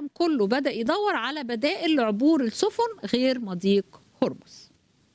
العالم كله بدأ يدور على بدائل لعبور السفن غير مضيق هرمز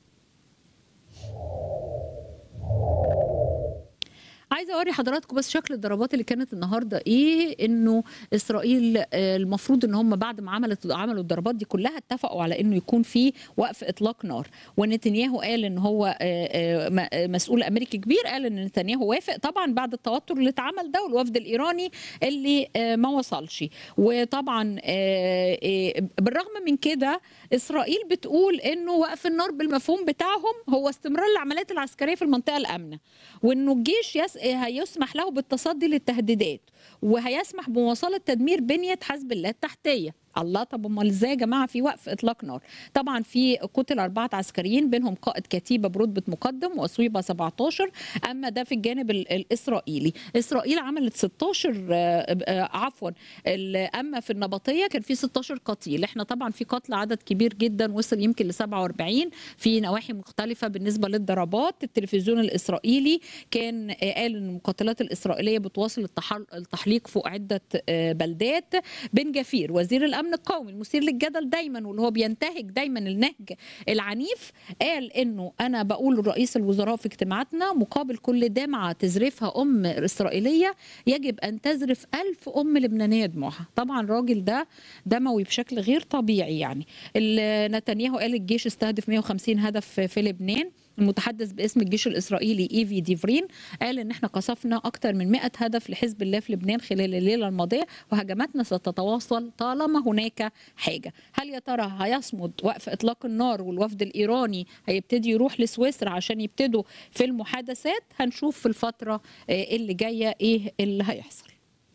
عايزه اوري حضراتكم بس شكل الضربات اللي كانت النهارده ايه انه اسرائيل آه، المفروض ان هم بعد ما عملت عملوا الضربات دي كلها اتفقوا على انه يكون في وقف اطلاق نار ونتنياهو قال ان هو آه، آه، م- آه، مسؤول امريكي كبير قال ان نتنياهو وافق طبعا بعد التوتر اللي اتعمل ده والوفد الايراني اللي آه، ما وصلش وطبعا آه، آه، بالرغم من كده اسرائيل بتقول انه وقف النار بالمفهوم بتاعهم هو استمرار العمليات العسكريه في المنطقه الامنه وانه الجيش يس... هيسمح له بالتصدي للتهديدات وهيسمح بمواصله تدمير بنيه حزب الله التحتيه الله طب امال ازاي يا جماعه في وقف اطلاق نار طبعا في قتل اربعه عسكريين بينهم قائد كتيبه برتبه مقدم واصيب 17 اما ده في الجانب ال- الاسرائيلي اسرائيل عملت 16 آه، آه، عفوا ال- اما في النبطيه كان في 16 قتيل احنا طبعا في قتل عدد كبير جدا وصل يمكن ل 47 في نواحي مختلفه بالنسبه للضربات التلفزيون الاسرائيلي كان آه، قال ان المقاتلات الاسرائيليه بتواصل التحل- التحليق فوق عده آه، بلدات بن جفير وزير الامن القومي المثير للجدل دايما واللي هو بينتهج دايما النهج العنيف قال انه انا بقول لرئيس الوزراء في اجتماعاتنا مقابل كل دمعه تزرفها ام اسرائيليه يجب ان تزرف ألف ام لبنانيه دموعها طبعا الراجل ده دموي بشكل غير طبيعي يعني ال- نتنياهو قال الجيش استهدف 150 هدف في لبنان المتحدث باسم الجيش الاسرائيلي ايفي ديفرين قال ان احنا قصفنا اكثر من 100 هدف لحزب الله في لبنان خلال الليله الماضيه وهجماتنا ستتواصل طالما هناك حاجه هل يا ترى هيصمد وقف اطلاق النار والوفد الايراني هيبتدي يروح لسويسرا عشان يبتدوا في المحادثات هنشوف في الفتره آه، اللي جايه ايه اللي هيحصل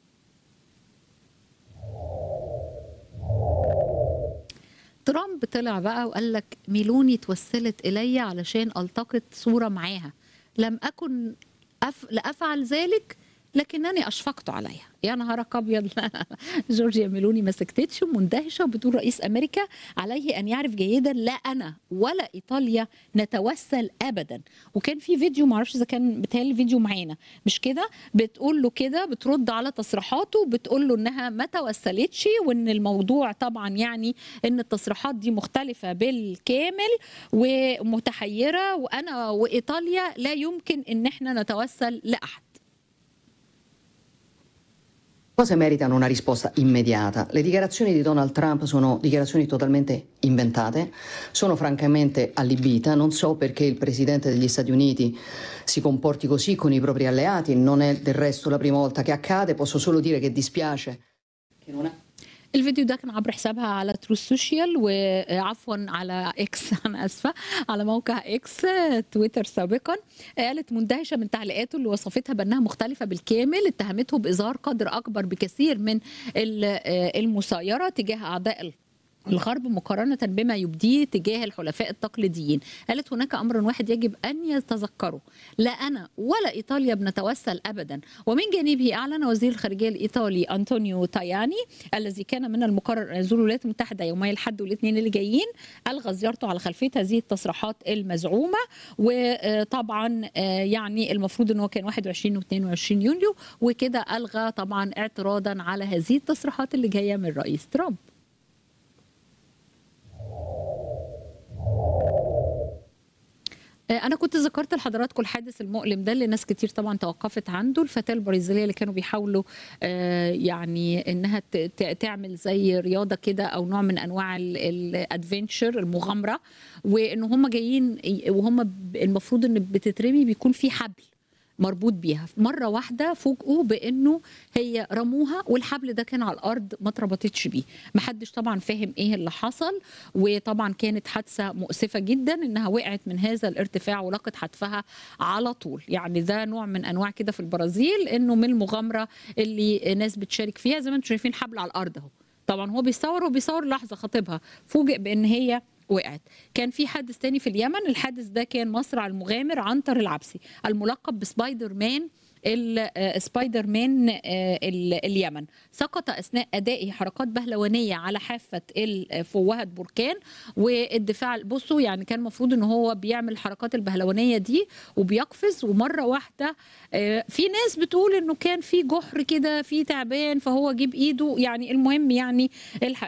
ترامب طلع بقى وقال لك ميلوني توسلت الي علشان التقط صوره معاها لم اكن أف... لافعل ذلك لكنني اشفقت عليها يا نهارك ابيض جورجيا ميلوني ما سكتتش ومندهشه وبتقول رئيس امريكا عليه ان يعرف جيدا لا انا ولا ايطاليا نتوسل ابدا وكان في فيديو معرفش اذا كان بتهيألي فيديو معانا مش كده بتقول له كده بترد على تصريحاته بتقول له انها ما توسلتش وان الموضوع طبعا يعني ان التصريحات دي مختلفه بالكامل ومتحيره وانا وايطاليا لا يمكن ان احنا نتوسل لاحد Cose meritano una risposta immediata. Le dichiarazioni di Donald Trump sono dichiarazioni totalmente inventate, sono francamente allibita, non so perché il Presidente degli Stati Uniti si comporti così con i propri alleati, non è del resto la prima volta che accade, posso solo dire che dispiace che non è... الفيديو ده كان عبر حسابها على ترو سوشيال وعفوا على اكس انا اسفه على موقع اكس تويتر سابقا قالت مندهشه من تعليقاته اللي وصفتها بانها مختلفه بالكامل اتهمته باظهار قدر اكبر بكثير من ال- المسايره تجاه اعداء الغرب مقارنة بما يبديه تجاه الحلفاء التقليديين قالت هناك أمر واحد يجب أن يتذكره لا أنا ولا إيطاليا بنتوسل أبدا ومن جانبه أعلن وزير الخارجية الإيطالي أنطونيو تاياني الذي كان من المقرر أن يزور الولايات المتحدة يومي الأحد والاثنين اللي جايين ألغى زيارته على خلفية هذه التصريحات المزعومة وطبعا يعني المفروض أنه كان 21 و 22 يونيو وكده ألغى طبعا اعتراضا على هذه التصريحات اللي جاية من رئيس ترامب انا كنت ذكرت لحضراتكم الحادث المؤلم ده اللي ناس كتير طبعا توقفت عنده الفتاه البرازيليه اللي كانوا بيحاولوا آه، يعني انها ت- ت- تعمل زي رياضه كده او نوع من انواع الادفنتشر المغامره وان هم جايين ي- وهم ب- المفروض ان بتترمي بيكون في حبل مربوط بيها مره واحده فوجئوا بانه هي رموها والحبل ده كان على الارض ما اتربطتش بيه محدش طبعا فاهم ايه اللي حصل وطبعا كانت حادثه مؤسفه جدا انها وقعت من هذا الارتفاع ولقت حتفها على طول يعني ده نوع من انواع كده في البرازيل انه من المغامره اللي ناس بتشارك فيها زي ما انتم شايفين حبل على الارض اهو طبعا هو بيصور وبيصور لحظه خطيبها فوجئ بان هي وقعت كان في حادث تاني في اليمن الحادث ده كان مصرع المغامر عنتر العبسي الملقب بسبايدر مان سبايدر مان اليمن سقط اثناء ادائه حركات بهلوانيه على حافه فوهه بركان والدفاع بصوا يعني كان المفروض ان هو بيعمل الحركات البهلوانيه دي وبيقفز ومره واحده في ناس بتقول انه كان في جحر كده في تعبان فهو جيب ايده يعني المهم يعني الحق